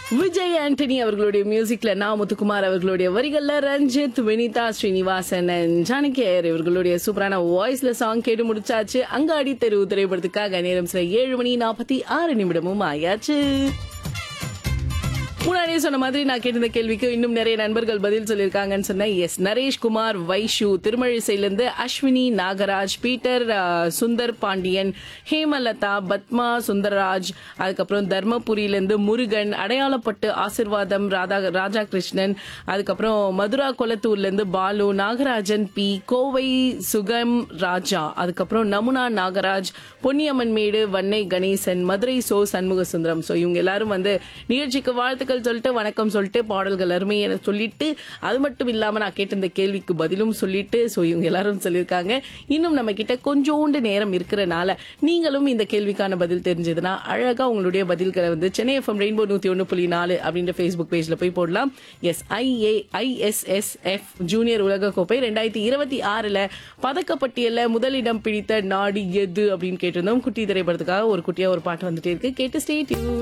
விஜய் ஆண்டனி அவர்களுடைய மியூசிக்ல நா முத்துக்குமார் அவர்களுடைய வரிகள்ல ரஞ்சித் வினிதா ஸ்ரீனிவாசன் and ஜானகி ஐயர் இவர்களுடைய சூப்பரான வாய்ஸ்ல சாங் கேட்டு முடிச்சாச்சு அங்காடி தெரு திரைப்படத்துக்காக நேரம் சில ஏழு மணி நாற்பத்தி ஆறு நிமிடமும் ஆயாச்சு முன்னாடியே சொன்ன மாதிரி நான் கேட்டிருந்த கேள்விக்கு இன்னும் நிறைய நண்பர்கள் பதில் சொல்லியிருக்காங்கன்னு சொன்னேன் எஸ் நரேஷ் குமார் வைஷு திருமழிசையிலிருந்து அஸ்வினி நாகராஜ் பீட்டர் அஹ், சுந்தர் பாண்டியன் ஹேமலதா பத்மா சுந்தரராஜ் அதுக்கப்புறம் தர்மபுரியிலிருந்து முருகன் அடையாளப்பட்டு ஆசிர்வாதம் ராதா ராஜா கிருஷ்ணன் அதுக்கப்புறம் மதுரா கொளத்தூர்லேருந்து பாலு நாகராஜன் பி கோவை சுகம் ராஜா அதுக்கப்புறம் நமுனா நாகராஜ் பொன்னியம்மன் மேடு வன்னை கணேசன் மதுரை சோ சண்முக சுந்தரம் ஸோ இவங்க எல்லாரும் வந்து நிகழ்ச்சிக்கு வாழ்த்துக்கள் சொல்லிட்டு வணக்கம் சொல்லிட்டு பாடல்கள் அருமையை சொல்லிட்டு அது மட்டும் இல்லாம நான் கேட்ட இந்த கேள்விக்கு பதிலும் சொல்லிட்டு ஸோ இவங்க எல்லாரும் சொல்லியிருக்காங்க இன்னும் நம்ம கிட்ட கொஞ்சோண்டு நேரம் இருக்கிறனால நீங்களும் இந்த கேள்விக்கான பதில் தெரிஞ்சதுன்னா அழகா உங்களுடைய பதில்களை வந்து சென்னை எஃப்எம் ரெயின்போ நூத்தி ஒன்று புள்ளி நாலு அப்படின்ற ஃபேஸ்புக் பேஜ்ல போய் போடலாம் எஸ் ஐஏ ஐஎஸ்எஸ்எஃப் ஜூனியர் உலகக்கோப்பை ரெண்டாயிரத்தி இருபத்தி ஆறுல பதக்கப்பட்டியல்ல முதலிடம் பிடித்த நாடு எது அப்படின்னு கேட்டிருந்தோம் குட்டி திரைப்படத்துக்காக ஒரு குட்டியா ஒரு பாட்டு வந்துட்டே இருக்கு கேட்டு ஸ்டேட்